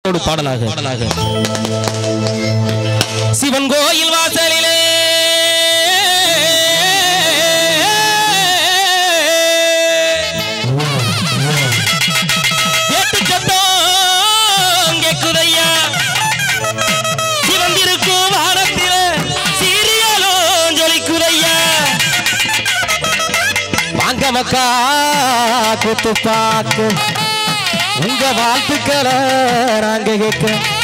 ஒரு பாடலாக பாடலாக சிவன் கோயில் வாசலிலே எட்டு சத்தம் கேக்குதையா சிவந்திருக்கும் வானத்தில சீரியலும் ஜொலிக்குதையா வாங்க மக்கா குத்து பாக்கு உங்க வாழ்த்துக்களை நாங்க கேட்க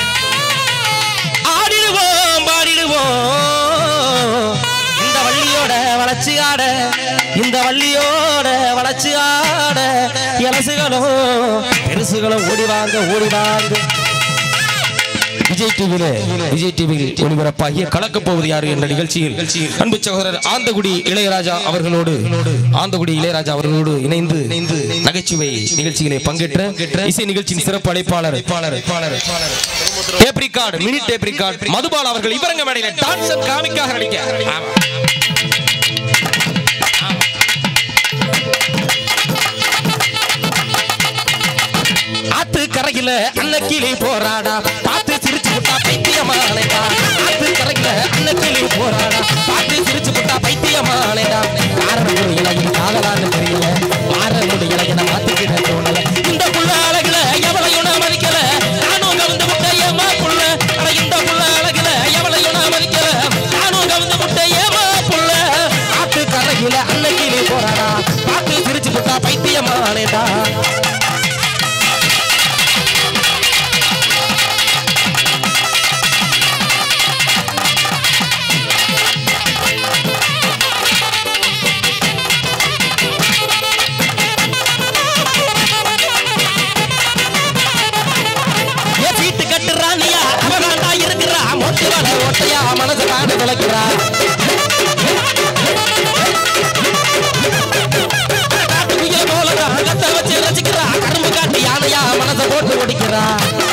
ஆடிடுவோம் பாடிடுவோம் இந்த வள்ளியோட வளர்ச்சி ஆட இந்த வள்ளியோட வளர்ச்சி ஆட இலசுகளும் பெருசுகளும் ஓடி வாங்க ஓடி வாங்க விஜய் டிவியில விஜய் டிவியில் ஒளிபரப்பாகிய கலக்க போவது யாரு என்ற நிகழ்ச்சியில் அன்பு சகோதரர் ஆந்தகுடி இளையராஜா அவர்களோடு ஆந்தகுடி இளையராஜா அவர்களோடு இணைந்து இணைந்து நகைச்சுவை நிகழ்ச்சியிலே பங்கேற்ற இசை நிகழ்ச்சியின் சிறப்பு அழைப்பாளர் tape record mini tape record Madhupal அவர்கள் இவரங்க மேடையில டான்ஸ் காமிக்காக நடிக்க ஆமா. ஆத்து கரையில அன்னக்கிளி போராடா பார்த்து சிரிச்சு புட்டா பைத்தியமானேடா ஆத்து கரையில அன்னக்கிளி போராடா பார்த்து சிரிச்சு புட்டா பைத்தியமானேடா காரணம் முடியல இது காதலான்னு தெரியல மாற முடியல என மாத்திக்கிட தோணல இந்த புள்ள அழகுல எவளையும் நான் மதிக்கல நானும் கவிழ்ந்த முட்டை ஏமா புள்ள ஆனா இந்த புள்ள அழகுல எவளையும் நான் மதிக்கல நானும் கவிழ்ந்த முட்டை ஏமா புள்ள ஆத்து கரையில அன்னக்கிளி போராடா பார்த்து சிரிச்சு புட்டா பைத்தியமானேடா ஏ சீட்டு கட்டுறானியா அவனாண்டா இருக்கிறா மொட்டு வர ஓட்டையா மனசு காடு விளக்குறா காட்டுக்குள்ள போலதான் கத்த வச்சு ரசிக்கிறா கரும்பு காட்டி யானையா மனசை போட்டு ஒடிக்கிறா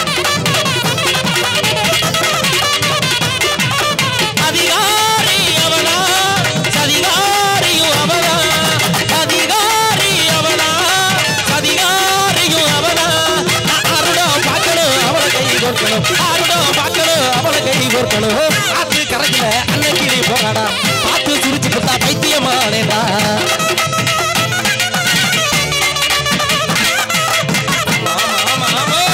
அதிகாரி அவனா சதிகாரியும் அவனா அதிகாரி அவனா சதிகாரியும் அவனா நான் ஆருடம் பார்க்கணும் அவளை கை கோர்க்கணும் ஆருடம் பார்க்கணும் அவளை கை கோர்க்கணும் ஆத்து கரைக்கல அன்னைக்கிளி போகாடா பார்த்து சுரிச்சு கொடுத்தா பைத்தியமானேடா ஆமா, ஆமா, ஆமா.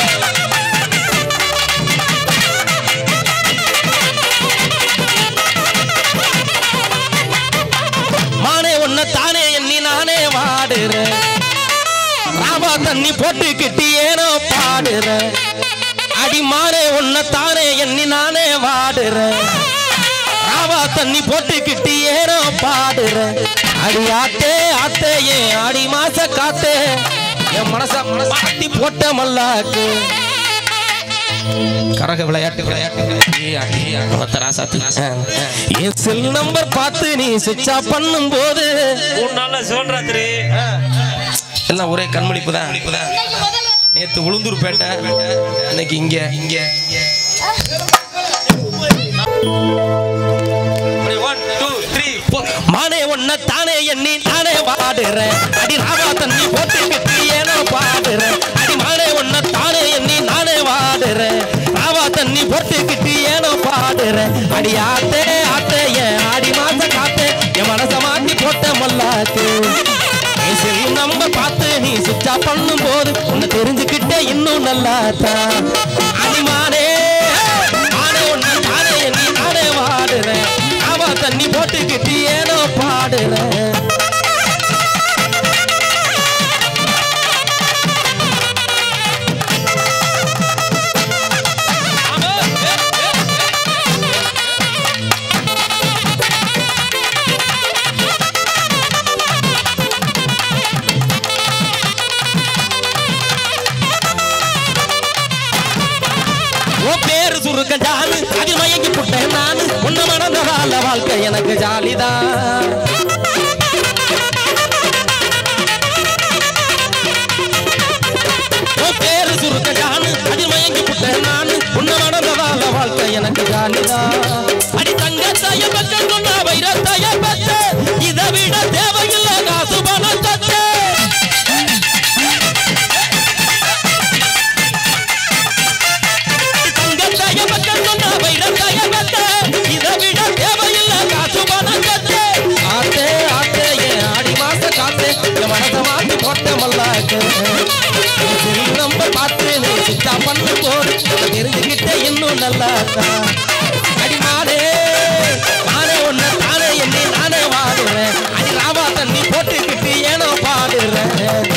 மானே உன்னை தானே எண்ணி நானே வாடுறேன் ராவா தண்ணி போட்டுக்கிட்டு ஏனோ பாடுறேன் அடி மானே உன்னை தானே எண்ணி நானே வாடுறேன் ராவா தண்ணி போட்டுக்கிட்டு ஏனோ பாடுறேன் அடி ஆத்தே ஆத்தே ஏன் ஆடி மாச காத்தே என் மனச மாட்டி போட்ட மல்லாக்கு கரக விளையாட்டு விளையாட்டு என் செல் நம்பர் பார்த்து நீ சுவிட்ச் ஆஃப் பண்ணும் போது மூணு நாள்ல சிவன்ராத்திரி எல்லாம் ஒரே கண்மணிப்பு தான் நேத்து உளுந்தூர்பேட்டை இன்னைக்கு இங்க இங்க ஒன் டூ த்ரீ மானே ஒன்ன தானே எண்ணி தானே வாடுறேன் அடி ராவா தண்ணி போட்டுக்கிட்டு ஏனோ பாடுறேன் அடி மானே ஒன்ன தானே எண்ணி நானே வாடுறேன் ராவா தண்ணி போட்டுக்கிட்டு ஏனோ பாடுறேன் அடி ஆத்தே ஆத்தே ஏன் ஆடி மாச காத்தே என் மனச மாட்டி போட்ட மல்லாக்கு என் செல் நம்பர் பார்த்து நீ சுவிட்ச் ஆஃப் பண்ணும் போது உன்னை தெரிஞ்சுக்கிட்டே இன்னும் நல்லா தான் அடிமானே நானே ஒன்னு தானே நீ நானே வாடுறேன் அவ தண்ணி போட்டுக்கிட்டு ஏனோ பாடுறேன் உன் பேரு சுருக்க ஜானு அதில் மயங்கி புட்டேன் நானு உன்ன மணந்ததால வாழ்க்கை எனக்கு ஜாலிதான் உன் பேரு சுருக்க ஜானு அதில் மயங்கி புட்டேன் நானு உன்ன மணந்ததால வாழ்க்கை எனக்கு ஜாலிதான் அடி தங்கத்தாய பக்கம் சொன்னா வைரத்தாய பச்ச இதை விட தேவையில்லை காசு பணம் தச்ச போடும் போது உன்னை தெரிஞ்சுக்கிட்ட இன்னும் நல்லா அடிமானே நானே உன்னை தானே என்னை நானே வாடுறேன் அடி ராவா தண்ணி போட்டுக்கிட்டு ஏனோ பாடுறேன்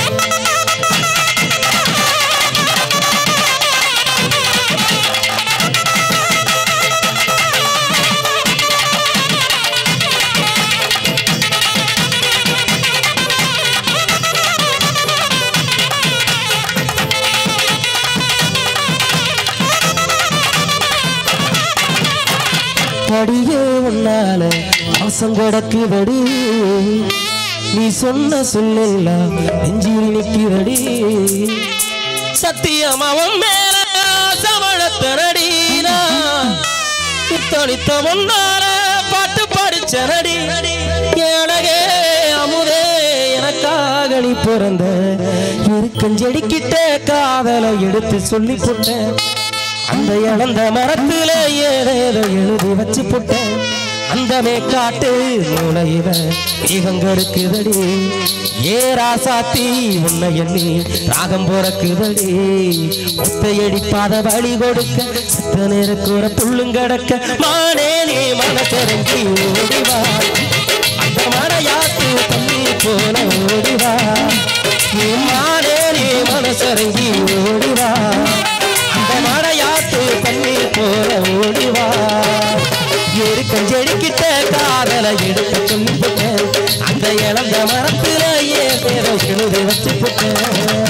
படியே உன்னால மாசம் கிடக்குதடி நீ சொன்ன சொல்லெல்லாம் நெஞ்சில் நிற்கிறடி சத்தியம் அவன் மேல சமழத்தனடி இத்தனித்த முன்னால பாட்டு படிச்சனடி ஏழகே அமுதே எனக்காக நீ பிறந்த இருக்கஞ்செடிக்கிட்ட காதலை எடுத்து சொல்லி போட்டேன் அந்த இழந்த மரத்துல ஏதேதோ எழுதி வச்சு போட்டேன் அந்த மேற்காட்டு மூளையில மேகம் கருக்குதடி ஏ ராசாத்தி உன்னை எண்ணி ராகம் பிறக்குதடி ஒத்தையடிப்பாத வழி கொடுக்க சித்த நேரக்கூற புள்ளுங்கடக்க மானே நீ மனசரங்கி ஓடிவா அந்த மழையாத்து தண்ணி போல ஓடிவா நீ மானே நீ மனசரங்கி ஓடிவா அந்த மழையாத்து தண்ணி போல ஓடிவா எருக்கஞ்செடிக்கிட்ட காதல எடுத்து சொல்லி போட்டேன் அந்த இழந்த மரத்துல ஏன் பேரை எழுதி வச்சு போட்டேன்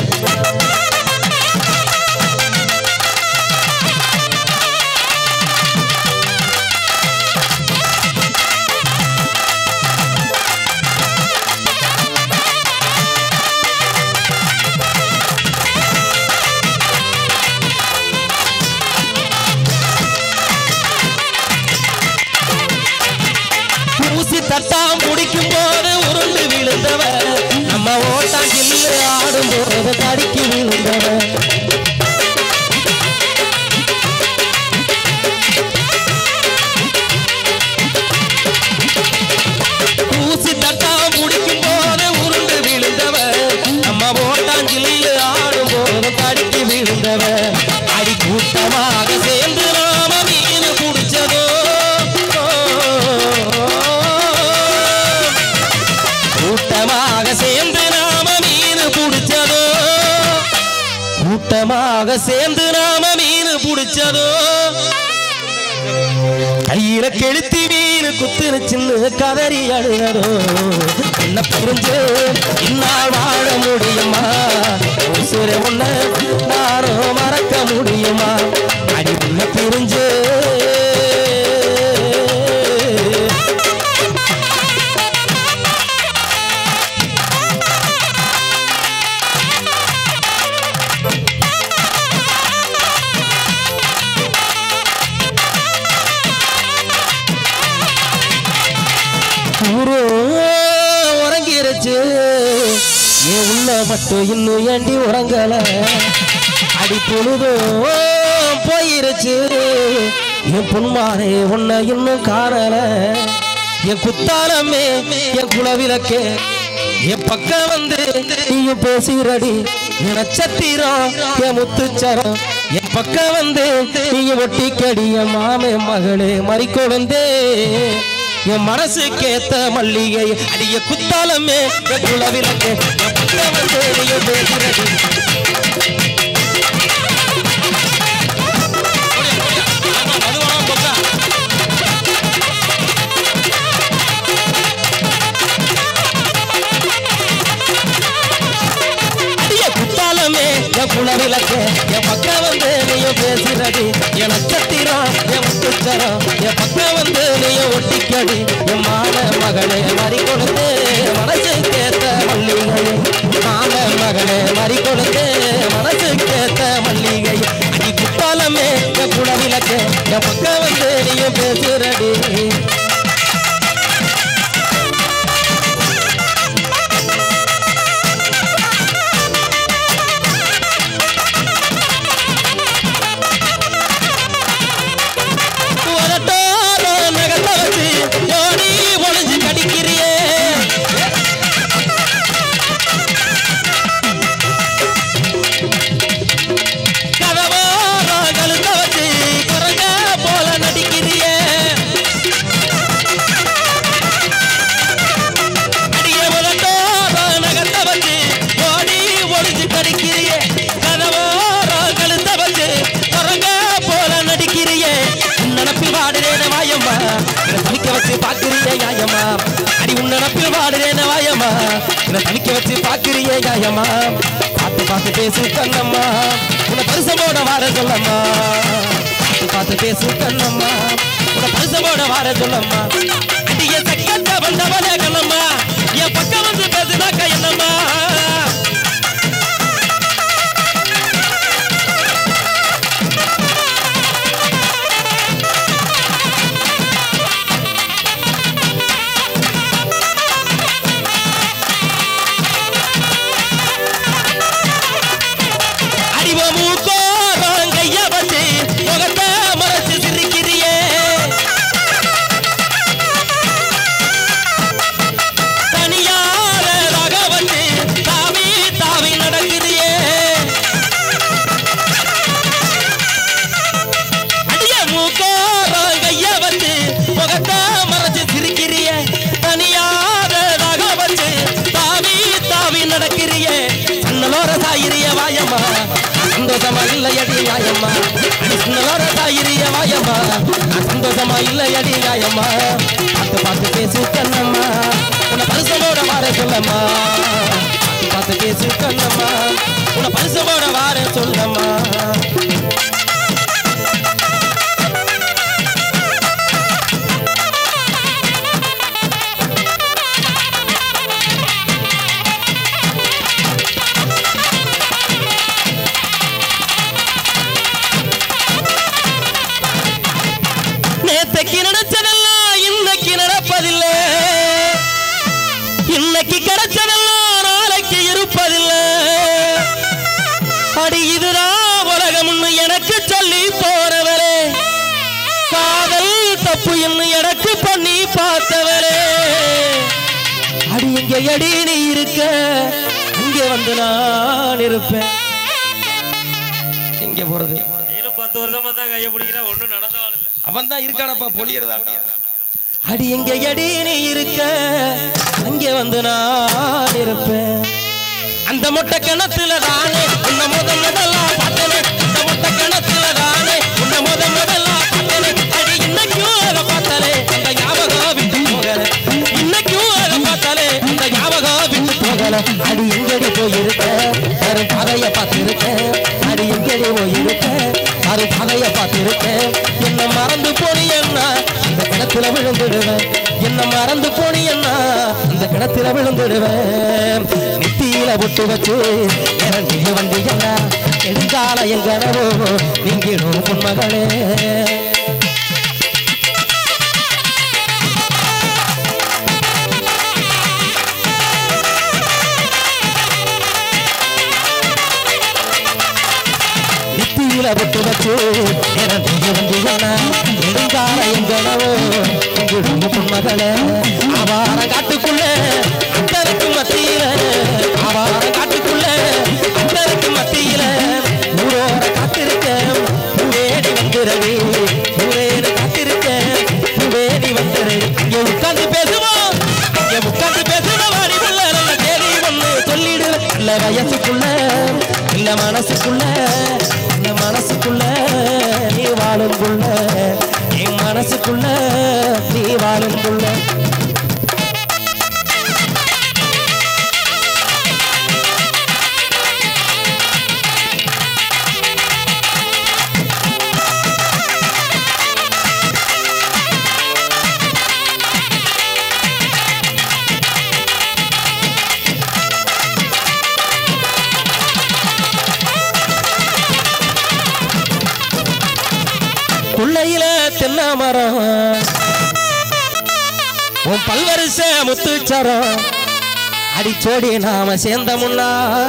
ஊசி தட்டாம் முடிக்கும் போது உருண்டு விழுந்தவ நம்ம ஓட்டாம் கில்லு ஆடும் போது தடுக்கி விழுந்தவ ஊசி தட்டாம் முடிக்கும் போது உருண்டு விழுந்தவ நம்ம ஓட்டாம் கில்லு ஆடும் போது தடுக்கி விழுந்தவ அடி கூட்டமாக சேர்ந்து நாம மீன் பிடிச்சதோ கூட்டமாக சேர்ந்து நாம மீன் பிடிச்சதோ கூட்டமாக சேர்ந்து நாம மீன் பிடிச்சதோ கையில கெளுத்தி மீன் குத்துன சின்ன கதறி அழுதோ என்ன புரிஞ்சு இந்நாள் வாழ முடியுமா உசுர உன்ன நானும் மறக்க முடியுமா அடி உன்னை புரிஞ்சு ஊரோ உறங்கிருச்சு ஏன் உள்ள மட்டும் இன்னும் ஏண்டி உறங்கல அடி பொழுதும் போயிருச்சு என் பொன்மாரே உன்னை இன்னும் காணல என் குத்தாலமே என் குலவிளக்கே என் பக்கம் வந்து நீயும் பேசுறடி என் நட்சத்திரம் என் முத்துச்சரம் என் பக்கம் வந்து நீயும் ஒட்டிக்கடி என் மாமே மகளே மறிக்கொழுந்தே என் மனசுக்கேத்த மல்லிகை அடிய குத்தாலமே என் குலவிளக்கே என் பக்கம் வந்து நீயும் பேசுறடி மதுவான பக்கம் அடிய குத்தாலமே என் குலவிளக்கே என் பக்கம் வந்து நீயும் பேசுறடி என் நட்சத்திரம் என் முத்துச்சரம் என் பக்கம் வந்து நீயும் ஒட்டிக்கடி என் மான மகளே மறி கொடுத்து மனசு கேத்த மல்லிகை மான மகளே மறி கொடுத்து மனசு கேத்த மல்லிகை அடி குத்தாலமே என் குலவிளக்கே என் பக்கம் வந்து நீயும் பேசுறடி உரட்டோட நகத்தை வச்சு ஓடி ஒளிஞ்சு கடிக்கிறியே கதவோர என்ன தவிக்க வச்சு பாக்குறியே காயம்மா பார்த்து பார்த்து பேசு கண்ணம்மா உன்னை பரிசமோட வார சொல்லம்மா பார்த்து பார்த்து பேசு கண்ணம்மா உன்னை பரிசமோட வார சொல்லம்மா அடிய சக்கத்த வந்தவனே கண்ணம்மா என் பக்கம் வந்து பேசுனாக்கா என்னம்மா அடிவ மூக்கோரம் கைய வச்சு முகத்தை மறைச்சு சிரிக்கிறியே தனியார ரக வச்சு தாவி தாவி நடக்குறியே அடிய மூக்கோரம் கைய வச்சு முகத்தை மறைச்சு சிரிக்கிறியே தனியார ரக வச்சு தாவி தாவி நடக்கிறியே சன்னலோர சாயிரிய வாயம்மா சந்தோஷமா இல்லையடி நியாயம்மா அடி சன்னலோர சாயிரிய வாயம்மா சந்தோஷமா இல்லையடி நியாயம்மா பார்த்து பார்த்து பேசு கண்ணம்மா உன்னை பரிசமோட வார சொல்லம்மா பார்த்து பார்த்து பேசு கண்ணம்மா உன்னை பரிசமோட வார சொல்லம்மா நேத்தைக்கு நினைச்சதெல்லாம் இன்னைக்கு நடப்பதில்லை இன்னைக்கு கிடைச்சதெல்லாம் நாளைக்கு இருப்பதில்லை அடி இதுதான் உலகம்னு எனக்கு சொல்லி போறவரே காதல் தப்பு என்று எனக்கு பண்ணி பார்த்தவரே அடி எங்க அடி நீ இருக்க இங்கே வந்து நான் இருப்பேன் எங்க போறது நீனும் பத்து வருஷமா தான் கையை பிடிக்கிறா ஒண்ணும் நடந்தா வரல அவன் தான் இருக்கானப்பா பொழியறதா அடி எங்க அடி நீ இருக்க அங்கே வந்து நான் இருப்பேன் அந்த மொட்டை கிணத்துல தானே உன்னை முத முதலாம் பார்த்தனே அந்த மொட்டை கிணத்துல தானே உன்னை முத முதலாம் பார்த்தனே அடி இன்னைக்கும் அதை பார்த்தாலே அந்த ஞாபகம் விட்டு போகல இன்னைக்கும் அதை பார்த்தாலே அந்த ஞாபகம் விட்டு போகல அடி எங்கடி போயிருக்க வேறு பாதைய பார்த்திருக்க அடி எங்கடி போயிருக்க வேறு பாதைய பார்த்திருக்க என்ன மறந்து போனியன்னா இந்த கிணத்துல விழுந்துடுவேன் என்ன மறந்து போனியன்னா இந்த கிணத்துல விழுந்துடுவேன் நெத்தியில பொட்டு வச்சு இறங்கி வந்தீங்கன்னா எதிர்கால என் கனவோ நீங்கிடும் பொன்மகளே நெத்தியில பொட்டு வச்சு இறங்கி வந்தீங்கன்னா எதிர்கால என் கனவோ நீங்கிடும் பொன்மகளே அவார காட்டுக்குள்ள அத்தருக்கு மத்தியில அவார காட்டுக்குள்ள அத்தருக்கு மத்தியில ஊரோர காத்திருக்கேன் வேடி வந்துடுறே ஊரேற காத்திருக்கேன் வேடி வந்துடுறே இங்க உட்கார்ந்து பேசுவோம் இங்க உட்கார்ந்து பேசுவோம் வாடி புள்ள நல்ல கேள்வி ஒண்ணு சொல்லிடுவேன் இல்ல வயசுக்குள்ள இல்ல மனசுக்குள்ள இல்ல மனசுக்குள்ள நீ வாழும் புள்ள என் மனசுக்குள்ள நீ வாழும் புள்ள கொள்ளையில தென்னை மரம் உன் பல்வரிச முத்துச்சரம் அடிச்சோடி நாம சேர்ந்த முன்னா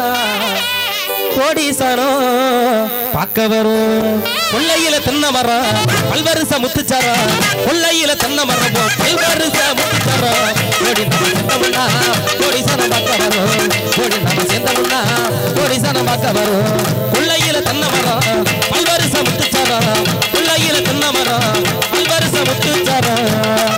கோடீசனம் பார்க்க வரும் கொள்ளையில தென்னை மரம் பல்வரிச முத்துச்சரம் கொள்ளையில தென்னை மரம் உன் பல்வரிச முத்துச்சரம் கோடி நாம சேர்ந்த முன்னா கோடீசனம் பார்க்க வரும் கோடி நாம சேர்ந்த முன்னா கோடீசனம் பார்க்க வரும் கொள்ளையில தென்னை மரம் பல்வரிச முத்துச்சரம் கொள்ளையில தென்னை மரம் பல்வரிச முத்துச்சரம்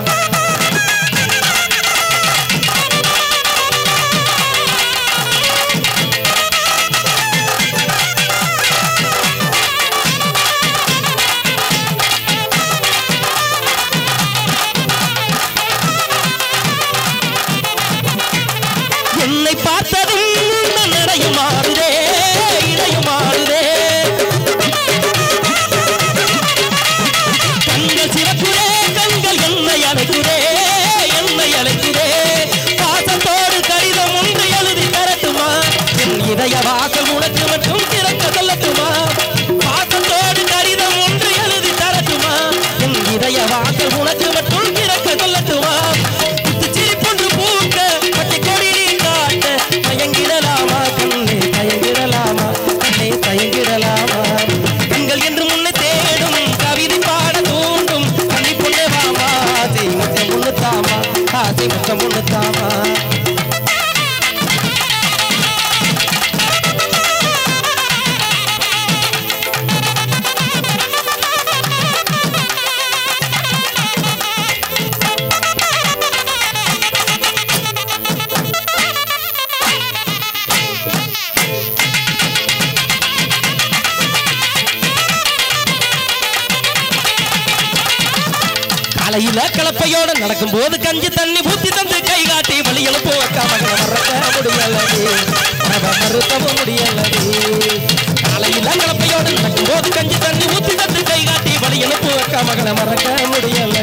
என்னை காலையில கலப்பையோட நடக்கும் போது கஞ்சி தண்ணி ஊத்தி தந்து கை காட்டி வழியில போக்க மகளை மறக்க முடியலடி அவ மறுக்கவும் முடியலடி காலையில கலப்பையோட நடக்கும் போது கஞ்சி தண்ணி ஊத்தி தந்து கை காட்டி வழியில போக்க மகளை மறக்க முடியல